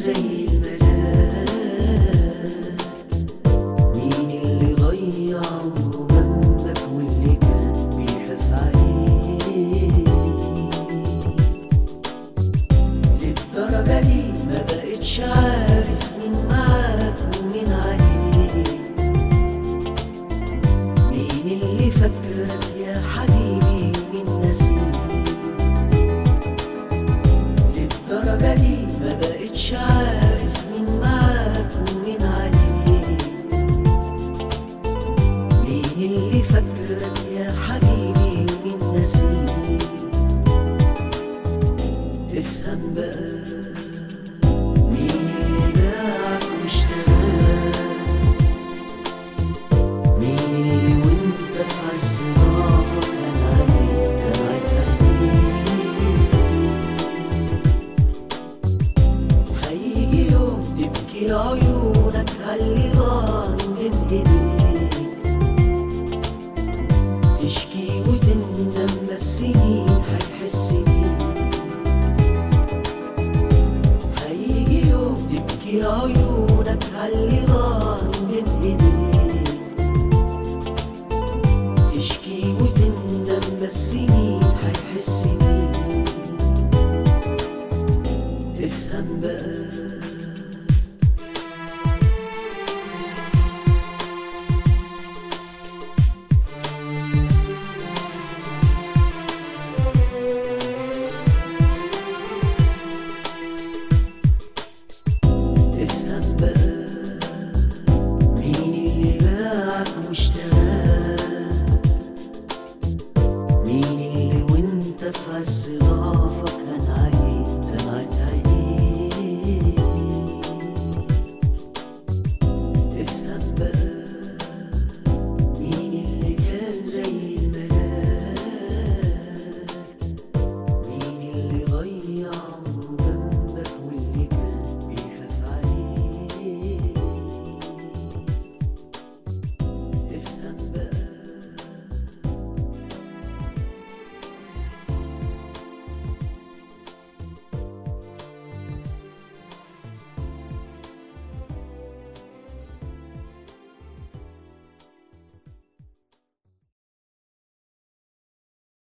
زي الملاك مين اللي ضيع عمره جنبك واللي كان بيخاف عليك للدرجة دي ما بقتش عارف مين معاك ومين عليك مين اللي فكرك يا حبيبي ومين نسيك للدرجة دي ما بقتش عارف مين معاك ومين عليك مين اللي فكرك يا حبيبي ومين نسيك افهم بقى مين اللي باعك واشتراك مين اللي وانت في عز ضعفك كان عليك دمعة عينيك هيجي يوم تبكي عيونك عاللي ضاع من ايديك تشكي وتندم بس مين هيحس بيك هيجي يوم تبكي عيونك عاللي ضاع من ايديك تشكي وتندم بس مين هيحس بيك افهم بقى